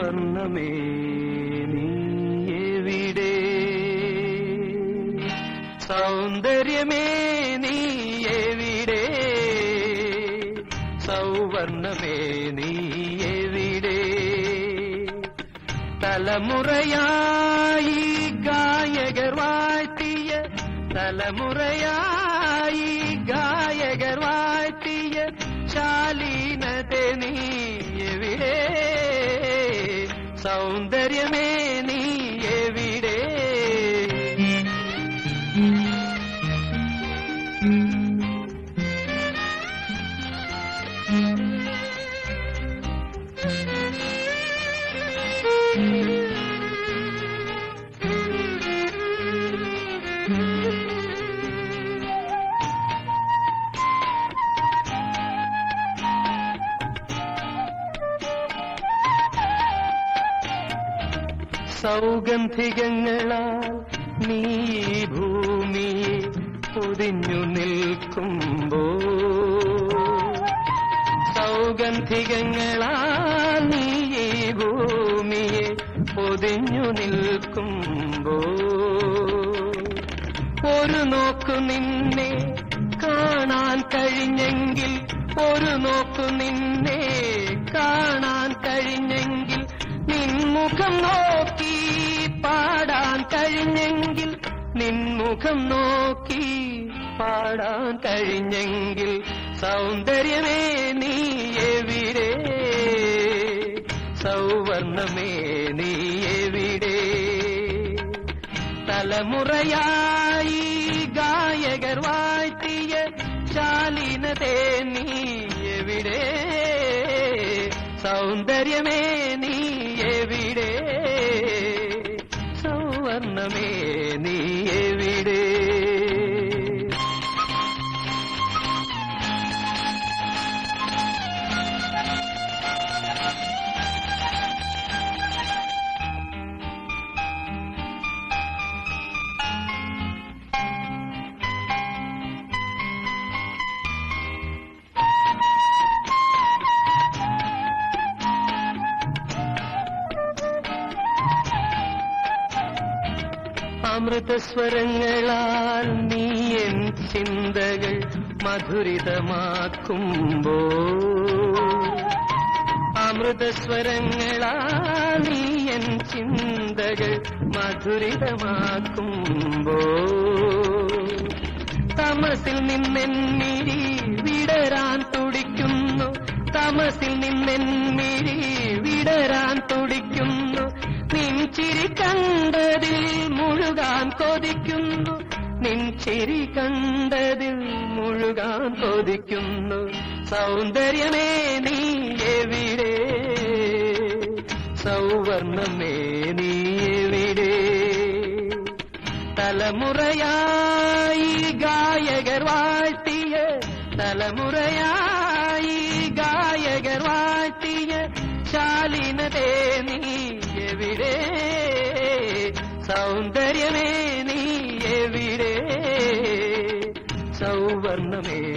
സൗവർണമേ നീ എവിടെ സൗന്ദര്യമേ നീ എവിടെ സൗവർണമേ നീ എവിടെ തലമുറയായി ഗായകർ വാഴ്ത്തിയ തലമുറയായി ഗായകർ വാഴ്ത്തിയ ശാലീനത നീ എവിടെ സൗന്ദര്യമേ നീ എവിടെ സൗഗന്ധികങ്ങളാൽ നീ ഈ ഭൂമിയെ പൊതിഞ്ഞു നിൽക്കുമ്പോ സൗഗന്ധികങ്ങളാൽ നീ ഈ ഭൂമിയെ പൊതിഞ്ഞു നിൽക്കുമ്പോ ഒരു നോക്കു നിന്നെ കാണാൻ കഴിഞ്ഞെങ്കിൽ ഒരു നോക്കു നിന്നെ കാണാൻ കഴിഞ്ഞെങ്കിൽ നിൻമുഖം നോക്കി പാടാൻ കഴിഞ്ഞെങ്കിൽ നിൻമുഖം നോക്കി പാടാൻ കഴിഞ്ഞെങ്കിൽ സൗന്ദര്യമേ നീ എവിടെ സൗവർണമേ നീ എവിടെ തലമുറയായി ഗായകർ വാഴ്ത്തിയ ശാലീനതേ നീ എവിടെ സൗന്ദര്യമേ നീ എവിടെ സൗവർണമേ നീ എവിടെ അമൃതസ്വരങ്ങളാൽ നീ എൻ ചിന്തകൾ മധുരിതമാക്കുമ്പോ അമൃതസ്വരങ്ങളാൽ നീ എൻ ചിന്തകൾ മധുരിതമാക്കുമ്പോ തമസിൽ നിന്നെന്നിരി വിടരാൻ തുടിക്കുന്നു തമസിൽ നിന്നെന്നിരി വിടരാൻ തുടിക്കുന്നു നിൻ ചിരി കണ്ടതിൽ മുഴുകാൻ കൊതിക്കുന്നു നിൻ ചിരി കണ്ടതിൽ മുഴുകാൻ കൊതിക്കുന്നു സൗന്ദര്യമേ നീ എവിടെ സൗവർണമേ നീ എവിടെ തലമുറയായി ഗായകർ വാഴ്ത്തിയ തലമുറയായി ഗായകർ വാഴ്ത്തിയ ശാലിനതേ നീ എവിടെ സൗന്ദര്യമേ നീ എവിടെ സൗവർണമേ